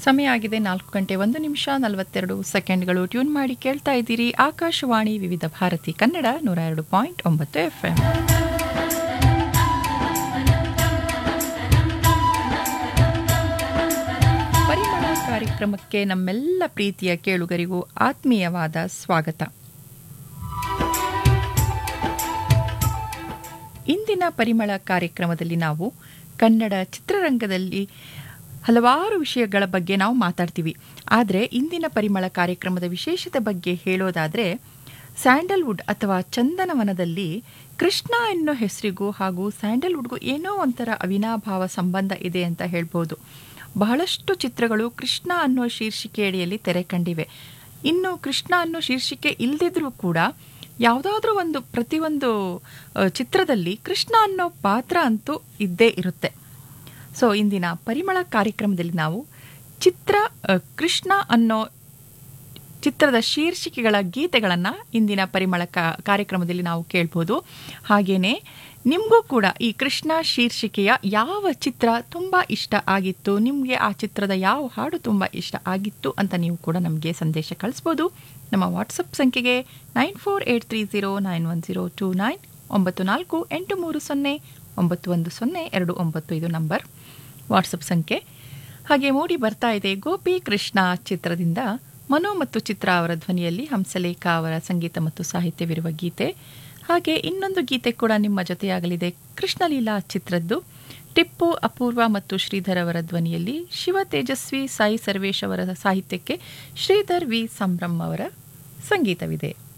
ಸಮಯ ಆಗಿದೆ ನಾಲ್ಕು ಗಂಟೆ ಒಂದು ನಿಮಿಷ ನಲವತ್ತೆರಡು ಸೆಕೆಂಡ್ಗಳು ಟ್ಯೂನ್ ಮಾಡಿ ಕೇಳ್ತಾ ಇದ್ದೀರಿ ಆಕಾಶವಾಣಿ ವಿವಿಧ ಭಾರತಿ ಕನ್ನಡ ನೂರ ಎರಡು ಪಾಯಿಂಟ್ ಒಂಬತ್ತು ಎಫ್ ಎಂ ಪರಿಮಳ ಕಾರ್ಯಕ್ರಮಕ್ಕೆ ನಮ್ಮೆಲ್ಲ ಪ್ರೀತಿಯ ಕೇಳುಗರಿಗೂ ಆತ್ಮೀಯವಾದ ಸ್ವಾಗತ ಇಂದಿನ ಪರಿಮಳ ಕಾರ್ಯಕ್ರಮದಲ್ಲಿ ನಾವು ಕನ್ನಡ ಚಿತ್ರರಂಗದಲ್ಲಿ ಹಲವಾರು ವಿಷಯಗಳ ಬಗ್ಗೆ ನಾವು ಮಾತಾಡ್ತೀವಿ ಆದರೆ ಇಂದಿನ ಪರಿಮಳ ಕಾರ್ಯಕ್ರಮದ ವಿಶೇಷತೆ ಬಗ್ಗೆ ಹೇಳೋದಾದರೆ ಸ್ಯಾಂಡಲ್ವುಡ್ ಅಥವಾ ಚಂದನವನದಲ್ಲಿ ಕೃಷ್ಣ ಎನ್ನೋ ಹೆಸರಿಗೂ ಹಾಗೂ ಸ್ಯಾಂಡಲ್ವುಡ್ಗೂ ಏನೋ ಒಂಥರ ಅವಿನಾಭಾವ ಸಂಬಂಧ ಇದೆ ಅಂತ ಹೇಳ್ಬೋದು ಬಹಳಷ್ಟು ಚಿತ್ರಗಳು ಕೃಷ್ಣ ಅನ್ನೋ ಶೀರ್ಷಿಕೆ ಅಡಿಯಲ್ಲಿ ತೆರೆ ಕಂಡಿವೆ ಇನ್ನು ಕೃಷ್ಣ ಅನ್ನೋ ಶೀರ್ಷಿಕೆ ಇಲ್ಲದಿದ್ರೂ ಕೂಡ ಯಾವುದಾದ್ರೂ ಒಂದು ಪ್ರತಿಯೊಂದು ಅ, ಚಿತ್ರದಲ್ಲಿ ಕೃಷ್ಣ ಅನ್ನೋ ಪಾತ್ರ ಅಂತೂ ಇದ್ದೇ ಇರುತ್ತೆ ಸೊ ಇಂದಿನ ಪರಿಮಳ ಕಾರ್ಯಕ್ರಮದಲ್ಲಿ ನಾವು ಚಿತ್ರ ಅ, ಕೃಷ್ಣ ಅನ್ನೋ ಚಿತ್ರದ ಶೀರ್ಷಿಕೆಗಳ ಗೀತೆಗಳನ್ನು ಇಂದಿನ ಪರಿಮಳ ಕಾ- ಕಾರ್ಯಕ್ರಮದಲ್ಲಿ ನಾವು ಕೇಳ್ಬೋದು ಹಾಗೆಯೇ ನಿಮಗೂ ಕೂಡ ಈ ಕೃಷ್ಣ ಶೀರ್ಷಿಕೆಯ ಯಾವ ಚಿತ್ರ ತುಂಬ ಇಷ್ಟ ಆಗಿತ್ತು ನಿಮಗೆ ಆ ಚಿತ್ರದ ಯಾವ ಹಾಡು ತುಂಬ ಇಷ್ಟ ಆಗಿತ್ತು ಅಂತ ನೀವು ಕೂಡ ನಮಗೆ ಸಂದೇಶ ಕಳಿಸ್ಬೋದು ನಮ್ಮ ವಾಟ್ಸಪ್ ಸಂಖ್ಯೆಗೆ nine four eight three zero nine one zero two nine ಒಂಬತ್ತು ನಾಲ್ಕು ಎಂಟು ಮೂರು ಸೊನ್ನೆ ಒಂಬತ್ತು ಒಂದು ಸೊನ್ನೆ ಎರಡು ಒಂಬತ್ತು ಇದು ನಂಬರ್ ವಾಟ್ಸಪ್ ಸಂಖ್ಯೆ ಹಾಗೆ ಮೂಡಿ ಬರ್ತಾ ಇದೆ ಗೋಪಿ ಕೃಷ್ಣ ಚಿತ್ರದಿಂದ ಮನೋ ಮತ್ತು ಚಿತ್ರ ಅವರ ಧ್ವನಿಯಲ್ಲಿ ಹಂಸಲೇಖ ಅವರ ಸಂಗೀತ ಮತ್ತು ಸಾಹಿತ್ಯವಿರುವ ಗೀತೆ ಹಾಗೆ ಇನ್ನೊಂದು ಗೀತೆ ಕೂಡ ನಿಮ್ಮ ಜೊತೆಯಾಗಲಿದೆ ಕೃಷ್ಣಲೀಲಾ ಚಿತ್ರದ್ದು ಟಿಪ್ಪು ಅಪೂರ್ವ ಮತ್ತು ಶ್ರೀಧರ್ ಅವರ ಧ್ವನಿಯಲ್ಲಿ ಶಿವ ತೇಜಸ್ವಿ ಸಾಯಿ ಸರ್ವೇಶ್ ಅವರ ಸಾಹಿತ್ಯಕ್ಕೆ ಶ್ರೀಧರ್ ವಿ ಸಂಭ್ರಮ್ ಅವರ ಸಂಗೀತವಿದೆ